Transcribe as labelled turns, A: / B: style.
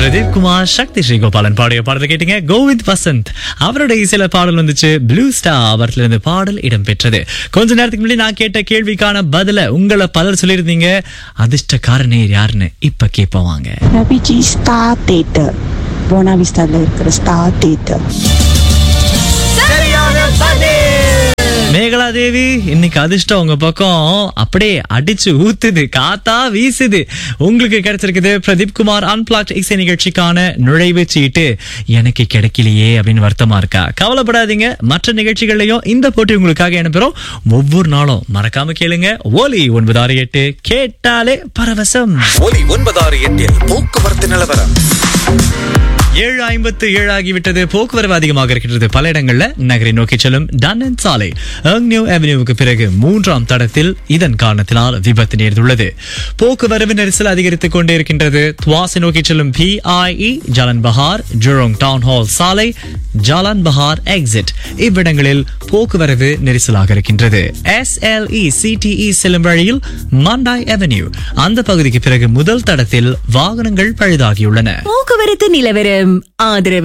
A: பிரதீப் குமார் சக்தி ஸ்ரீகோபாலன் பாடிய பாடலை கேட்டீங்க கோவிந்த் வசந்த் அவருடைய இசையில பாடல் வந்துச்சு ப்ளூ ஸ்டார் அவர்ல இருந்து பாடல் இடம்பெற்றது கொஞ்ச நேரத்துக்கு முன்னாடி நான் கேட்ட கேள்விக்கான பதில உங்களை பலர் சொல்லியிருந்தீங்க அதிர்ஷ்டக்காரனே யாருன்னு இப்ப கேட்பவாங்க
B: ரவிஜி ஸ்டார் தேட்டர் போனாவிஸ்தால இருக்கிற ஸ்டார் தேட்டர்
A: மேகலா தேவி இன்னைக்கு அதிர்ஷ்டம் உங்க பக்கம் அப்படியே அடிச்சு ஊத்துது காத்தா வீசுது உங்களுக்கு கிடைச்சிருக்குது பிரதீப் குமார் அன்பிளாக் இசை நிகழ்ச்சிக்கான நுழைவு சீட்டு எனக்கு கிடைக்கலையே அப்படின்னு வருத்தமா இருக்கா கவலைப்படாதீங்க மற்ற நிகழ்ச்சிகள்லயும் இந்த போட்டி உங்களுக்காக அனுப்புறோம் ஒவ்வொரு நாளும் மறக்காம கேளுங்க ஓலி ஒன்பது ஆறு எட்டு கேட்டாலே பரவசம்
C: ஒலி ஒன்பதாறு எட்டில் போக்குவரத்து நிலவரம்
A: ஏழு ஐம்பத்து ஏழு ஆகிவிட்டது போக்குவரவு அதிகமாக இருக்கின்றது பல இடங்கள்ல நகரை நோக்கி செல்லும் டன்னன் சாலை நியூ அவென்யூவுக்கு பிறகு மூன்றாம் தடத்தில் இதன் காரணத்தினால் விபத்து நேர்ந்துள்ளது போக்குவரவு நெரிசல் அதிகரித்துக் கொண்டே இருக்கின்றது துவாசி நோக்கி செல்லும் P I E Jalan Bahar Jurong Town Hall சாலை ஜாலான் பஹார் எக்ஸிட் இவ்விடங்களில் போக்குவரவு நெரிசலாக இருக்கின்றது எஸ்எல்இ சிடிஇ செல்லும் வழியில் மண்டாய் அவென்யூ அந்த பகுதிக்கு பிறகு முதல் தடத்தில் வாகனங்கள் பழுதாகியுள்ளன
D: போக்குவரத்து நிலவரம் ஆதரவு